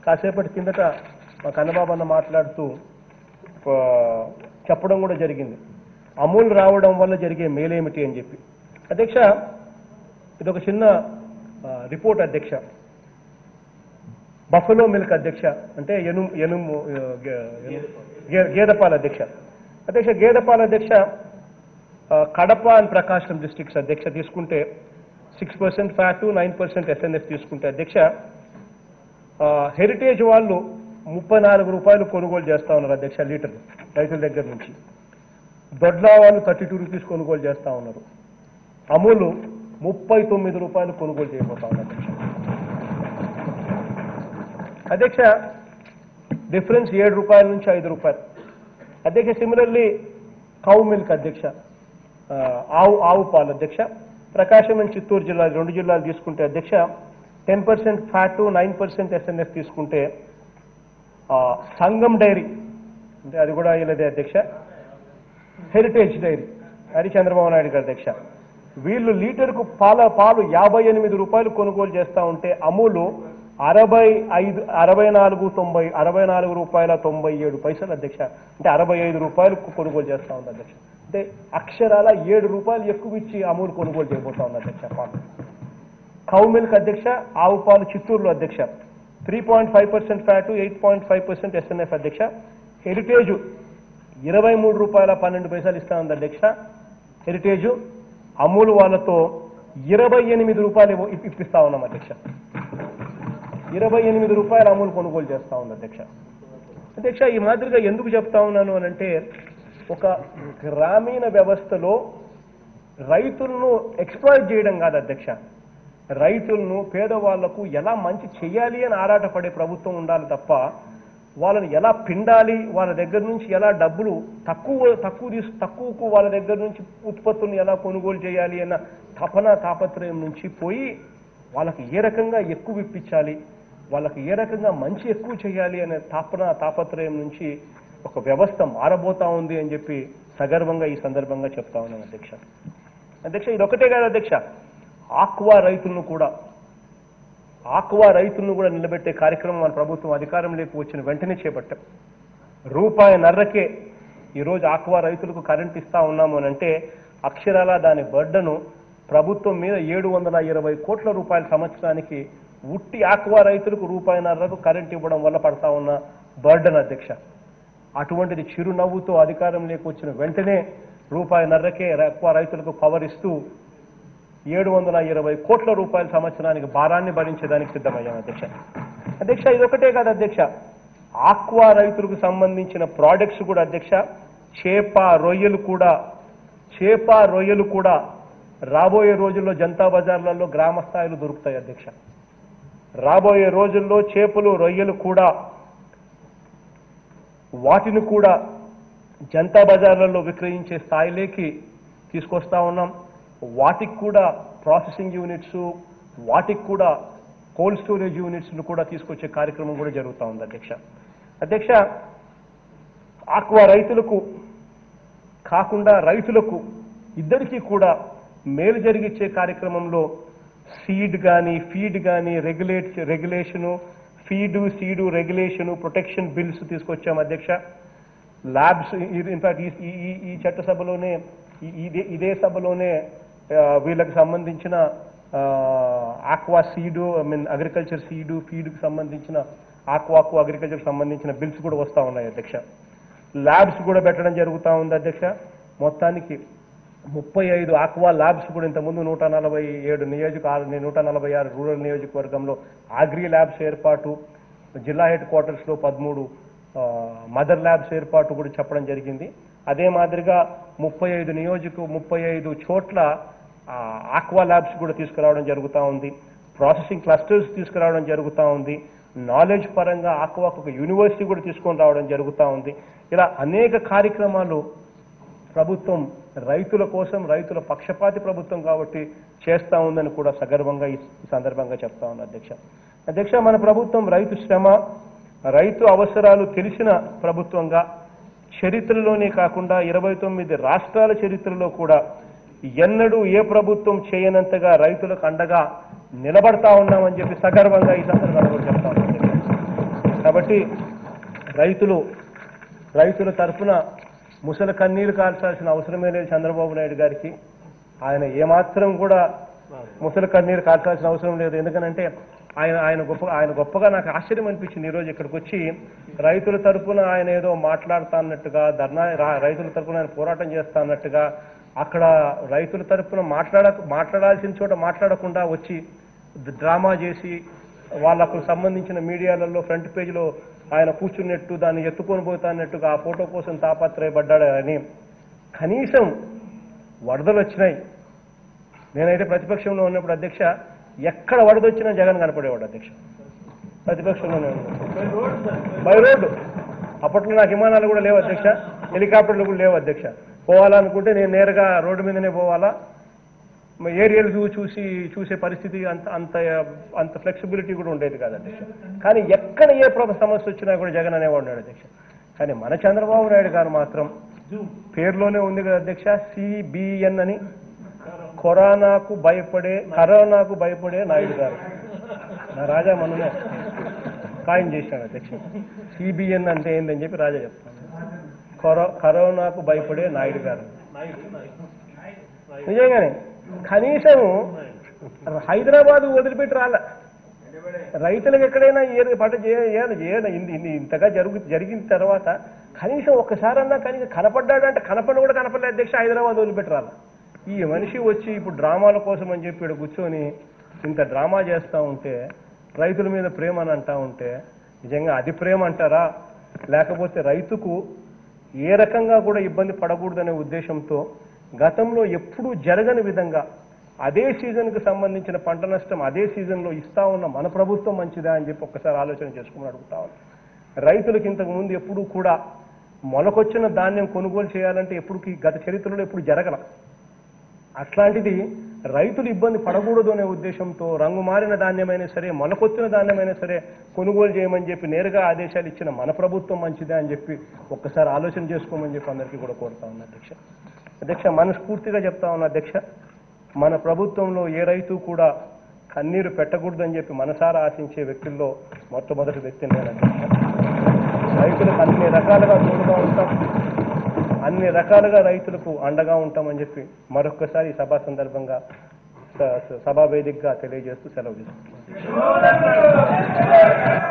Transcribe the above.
కాసేపటి కిందట మా కన్నబాబు అన్న మాట్లాడుతూ ఆ, చెప్పడం కూడా జరిగింది అమూల్ రావడం వల్ల జరిగే మేలేమిటి అని చెప్పి అధ్యక్ష ఇది ఒక చిన్న ఆ, రిపోర్ట్ అధ్యక్ష బఫలో మిల్క్ అధ్యక్ష అంటే ఎను ఎనుము ఆ, గే- ఎను- గే- గేదెపాల అధ్యక్ష అధ్యక్ష గేదెపాల అధ్యక్ష ఆ, కడప అండ్ ప్రకాశం డిస్ట్రిక్ట్స్ అధ్యక్ష తీసుకుంటే six percent fat nine percent SNF తీసుకుంటే అధ్యక్ష ఆ, హెరిటేజ్ వాళ్ళు ముప్పై నాలుగు రూపాయలు కొనుగోలు చేస్తా ఉన్నారు అధ్యక్ష లీటర్ రైతుల దగ్గర నుంచి దొడ్లా వాళ్ళు థర్టీ టూ రూపీస్ కొనుగోలు చేస్తా ఉన్నారు అమూలు ముప్పై తొమ్మిది రూపాయలు కొనుగోలు చేయబోతా ఉన్నారు అధ్యక్ష అధ్యక్ష డిఫరెన్స్ ఏడు రూపాయల నుంచి ఐదు రూపాయలు అధ్యక్ష సిమిలర్లీ కౌ మిల్క్ అధ్యక్ష ఆ, ఆవు ఆవు పాలు అధ్యక్ష ప్రకాశం అండ్ చిత్తూరు జిల్లాలు రెండు జిల్లాలు తీసుకుంటే అధ్యక్ష ten percent fat nine percent SNF తీసుకుంటే ఆ, సంగం డైరీ అంటే అది కూడా వీళ్ళదే అధ్యక్ష హెరిటేజ్ డైరీ అది చంద్రబాబు నాయుడు గారి అధ్యక్ష వీళ్ళు లీటర్కు పాల పాలు యాభై ఎనిమిది రూపాయలు కొనుగోలు చేస్తా ఉంటే అమూలు అరవై ఐదు అరవై నాలుగు తొంభై అరవై నాలుగు రూపాయల తొంభై ఏడు పైసలు అధ్యక్ష అంటే అరవై ఐదు రూపాయలు కొనుగోలు చేస్తా ఉంది అధ్యక్ష అంటే అక్షరాల ఏడు రూపాయలు ఎక్కువ ఇచ్చి అమూల్ కొనుగోలు చేయబోతా ఉంది అధ్యక్ష పాలు కౌ మిల్క్ అధ్యక్ష ఆవు పాలు చిత్తూరులో అధ్యక్ష three point five percent fat eight point five percent SNF అధ్యక్ష హెరిటేజ్ ఇరవై మూడు రూపాయల పన్నెండు పైసలు ఇస్తా ఉంది అధ్యక్ష హెరిటేజ్ అమూల్ వాళ్ళతో ఇరవై ఎనిమిది రూపాయలు ఇవ్వ- ఇప్- ఇప్పిస్తా ఉన్నాం అధ్యక్ష ఇరవై ఎనిమిది రూపాయలు అమూల్ కొనుగోలు చేస్తా ఉంది అధ్యక్ష అధ్యక్ష ఈ మాదిరిగా ఎందుకు చెప్తా ఉన్నాను అని అంటే ఒక గ్రామీణ వ్యవస్థలో రైతులను ఎక్స్ప్లాయిట్ చేయడం కాదు అధ్యక్ష రైతులను పేదవాళ్లకు ఎలా మంచి చేయాలి అని ఆరాటపడే ప్రభుత్వం ఉండాలి తప్ప వాళ్ళని ఎలా పిండాలి వాళ్ళ దగ్గర నుంచి ఎలా డబ్బులు తక్కువ తక్కువ తీసు తక్కువకు వాళ్ళ దగ్గర నుంచి ఉత్పత్తులను ఎలా కొనుగోలు చేయాలి అన్న తపన తాపత్రయం నుంచి పోయి వాళ్ళకి ఏ రకంగా ఎక్కువ ఇప్పించాలి వాళ్ళకి ఏ రకంగా మంచి ఎక్కువ చేయాలి అనే తాపన తాపత్రయం నుంచి ఒక వ్యవస్థ మారబోతా ఉంది అని చెప్పి సగర్వంగా ఈ సందర్భంగా చెప్తా ఉన్నాను అధ్యక్ష అధ్యక్ష ఇది ఒకటే కాదు అధ్యక్ష ఆక్వా రైతులను కూడా ఆక్వా రైతులను కూడా నిలబెట్టే కార్యక్రమం మన ప్రభుత్వం అధికారంలోకి వచ్చిన వెంటనే చేపట్టాం రూపాయి నర్రకే ఈరోజు ఆక్వా రైతులకు కరెంట్ ఇస్తా ఉన్నాము అని అంటే అక్షరాల దాని బర్డను ప్రభుత్వం మీద ఏడు వందల ఇరవై కోట్ల రూపాయల సంవత్సరానికి ఉట్టి ఆక్వా రైతులకు రూపాయిన్నరకు కరెంట్ ఇవ్వడం వల్ల పడతా ఉన్న బర్డన్ అధ్యక్ష అటువంటిది చిరునవ్వుతో అధికారంలోకి వచ్చిన వెంటనే రూపాయిన్నరకే ఆక్వా రైతులకు పవర్ ఇస్తూ ఏడు వందల ఇరవై కోట్ల రూపాయల సంవత్సరానికి భారాన్ని భరించేదానికి సిద్ధమయ్యాం అధ్యక్ష అధ్యక్ష ఇదొకటే కాదు అధ్యక్ష ఆక్వా రైతులకు సంబంధించిన ప్రోడక్ట్స్ కూడా అధ్యక్ష చేప రొయ్యలు కూడా చేప రొయ్యలు కూడా రాబోయే రోజుల్లో జనతా బజార్లలో గ్రామ స్థాయిలో దొరుకుతాయి అధ్యక్ష రాబోయే రోజుల్లో చేపలు రొయ్యలు కూడా వాటిని కూడా జనతా బజార్లలో విక్రయించే స్థాయిలోకి తీసుకొస్తా ఉన్నాం వాటికి కూడా ప్రాసెసింగ్ యూనిట్స్ వాటికి కూడా కోల్డ్ స్టోరేజ్ యూనిట్స్ను కూడా తీసుకొచ్చే కార్యక్రమం కూడా జరుగుతూ ఉంది అధ్యక్ష అధ్యక్ష ఆక్వా రైతులకు కాకుండా రైతులకు ఇద్దరికీ కూడా మేలు జరిగిచ్చే కార్యక్రమంలో సీడ్ కానీ ఫీడ్ కానీ regulate regulation feed seed regulation protection bills తీసుకొచ్చాం అధ్యక్ష ల్యాబ్స్ ఇన్ఫాక్ట్ ఈ ఈ- ఈ చట్టసభలోనే ఈ- ఇదే ఇదే సభలోనే ఆ, వీళ్ళకి సంబంధించిన aqua seed I mean agriculture seed ఫీడ్కి సంబంధించిన ఆక్వాకు అగ్రికల్చర్ సంబంధించిన బిల్స్ కూడా వస్తూ ఉన్నాయి అధ్యక్ష ల్యాబ్స్ కూడా పెట్టడం జరుగుతూ ఉంది అధ్యక్ష మొత్తానికి ముప్పై ఐదు ఆక్వా ల్యాబ్స్ కూడా ఇంతకుముందు నూట నలభై ఏడు నియోజక నూట నలభై ఆరు రూరల్ నియోజకవర్గంలో అగ్రి ల్యాబ్స్ ఏర్పాటు జిల్లా హెడ్ క్వార్టర్స్లో పదమూడు ఆ, మదర్ ల్యాబ్స్ ఏర్పాటు కూడా చెప్పడం జరిగింది అదే మాదిరిగా ముప్పై ఐదు నియోజక ముప్పై ఐదు చోట్ల ఆ, ఆక్వా ల్యాబ్స్ కూడా తీసుకురావడం జరుగుతూ ఉంది ప్రాసెసింగ్ క్లస్టర్స్ తీసుకురావడం జరుగుతూ ఉంది నాలెడ్జ్ పరంగా ఆక్వాకు ఒక యూనివర్సిటీ కూడా తీసుకొని రావడం జరుగుతూ ఉంది ఇలా అనేక కార్యక్రమాలు ప్రభుత్వం రైతుల కోసం రైతుల పక్షపాతి ప్రభుత్వం కాబట్టి చేస్తా ఉందని కూడా సగర్వంగా ఈ ఈ సందర్భంగా చెప్తా ఉన్నా అధ్యక్ష అధ్యక్ష మన ప్రభుత్వం రైతు శ్రమ రైతు అవసరాలు తెలిసిన ప్రభుత్వంగా చరిత్రలోనే కాకుండా ఇరవై తొమ్మిది రాష్ట్రాల చరిత్రలో కూడా ఎన్నడూ ఏ ప్రభుత్వం చేయనంతగా రైతులకు అండగా నిలబడతా ఉన్నామని చెప్పి సగర్వంగా ఈ సందర్భంగా కూడా చెప్తా ఉన్నాం అధ్యక్ష. కాబట్టి రైతులు రైతుల తరఫున ముసలి కన్నీరు కాల్చాల్సిన అవసరమే లేదు చంద్రబాబు నాయుడు గారికి ఆయన ఏమాత్రం కూడా ముసలి కన్నీరు కాల్చాల్సిన అవసరం లేదు ఎందుకనంటే ఆయన ఆయన గొప్ప ఆయన గొప్పగా నాకు ఆశ్చర్యం అనిపించింది ఈరోజు ఇక్కడికి వచ్చి రైతుల తరపున ఆయన ఏదో మాట్లాడుతా అన్నట్టుగా ధర్నా రా- రైతుల తరపున ఆయన పోరాటం చేస్తా అన్నట్టుగా అక్కడ రైతుల తరపున మాట్లాడ మాట్లాడాల్సిన చోట మాట్లాడకుండా వచ్చి డ్రామా చేసి వాళ్ళకు సంబంధించిన మీడియాలలో ఫ్రంట్ పేజీలో ఆయన కూర్చున్నట్టు దాన్ని ఎత్తుకొని పోతాన్నట్టుగా ఆ ఫోటో కోసం తాపత్రయపడ్డాడు అని కనీసం వరదలు వచ్చినాయి నేనైతే ప్రతిపక్షంలో ఉన్నప్పుడు అధ్యక్ష ఎక్కడ వరదొచ్చినా జగన్ కనపడేవాడు అధ్యక్ష ప్రతిపక్షంలోనే ఉన్నాడు బై రోడ్డు అప్పట్లో నాకు విమానాలు కూడా లేవు అధ్యక్ష హెలికాప్టర్లు కూడా లేవు అధ్యక్ష పోవాలనుకుంటే నేను నేరుగా రోడ్డు మీదనే పోవాలా మ- ఏరియల్ వ్యూ చూసి చూసే పరిస్థితి అంత అంత అంత ఫ్లెక్సిబిలిటీ కూడా ఉండేది కాదు అధ్యక్ష కానీ ఎక్కడ ఏ ప్రభ సమస్య వచ్చినా కూడా జగన్ అనేవాడు ఉన్నాడు అధ్యక్ష కానీ మన చంద్రబాబు నాయుడు గారు మాత్రం పేరులోనే ఉంది కదా అధ్యక్ష సిబిఎన్ అని కరోనాకు భయపడే కరోనాకు భయపడే నాయుడు గారు నా రాజా మననే ఖాయం చేశాడు అధ్యక్ష సిబిఎన్ అంటే ఏందని చెప్పి రాజా చెప్తాను కరో కరోనాకు భయపడే నాయుడు గారు నిజంగానే కనీసం హైదరాబాద్ వదిలిపెట్టి రాల రైతులకు ఎక్కడైనా ఏ పంట చేయాలి చేయాలి ఇన్ని ఇన్ని ఇంతగా జరుగు జరిగిన తర్వాత కనీసం ఒక్కసారన్నా కనీసం కనపడ్డాడంటే కనపడి కూడా కనపడలేదు అధ్యక్ష హైదరాబాద్ వదిలిపెట్టి రాల ఈ మనిషి వచ్చి ఇప్పుడు డ్రామాల కోసం అని చెప్పి ఈడ కూర్చొని ఇంత డ్రామా చేస్తూ ఉంటే రైతుల మీద ప్రేమ అని అంటా ఉంటే నిజంగా అది ప్రేమ అంటారా లేకపోతే రైతుకు ఏ రకంగా కూడా ఇబ్బంది పడకూడదనే ఉద్దేశంతో గతంలో ఎప్పుడూ జరగని విధంగా అదే సీజన్కి సంబంధించిన పంట నష్టం అదే సీజన్లో ఇస్తా ఉన్న మన ప్రభుత్వం మంచిదా అని చెప్పి ఒక్కసారి ఆలోచన చేసుకుని అడుగుతా ఉన్నాను రైతులకు ఇంతకు ముందు ఎప్పుడూ కూడా మొలకొచ్చిన ధాన్యం కొనుగోలు చేయాలంటే ఎప్పుడు గత చరిత్రలో ఎప్పుడు జరగల అట్లాంటిది రైతులు ఇబ్బంది పడకూడదు అనే ఉద్దేశంతో రంగు మారిన ధాన్యమైనా సరే మొలకొచ్చిన ధాన్యమైనా సరే కొనుగోలు చేయమని చెప్పి నేరుగా ఆదేశాలు ఇచ్చిన మన ప్రభుత్వం మంచిదే అని చెప్పి ఒక్కసారి ఆలోచన చేసుకోమని చెప్పి అందరికీ కూడా కోరుతా ఉన్నా అధ్యక్ష అధ్యక్ష మనస్ఫూర్తిగా చెప్తా ఉన్నా అధ్యక్ష మన ప్రభుత్వంలో ఏ రైతు కూడా కన్నీరు పెట్టకూడదని చెప్పి మనసారా ఆశించే వ్యక్తుల్లో మొట్టమొదటి వ్యక్తి నేను అధ్యక్ష రైతులకు అన్ని రకాలుగా తోడుగా ఉంటాం అన్ని రకాలుగా రైతులకు అండగా ఉంటామని చెప్పి మరొక్కసారి ఈ సభా సందర్భంగా స- స- సభా వేదికగా తెలియజేస్తూ సెలవు తీసుకుంటున్నాను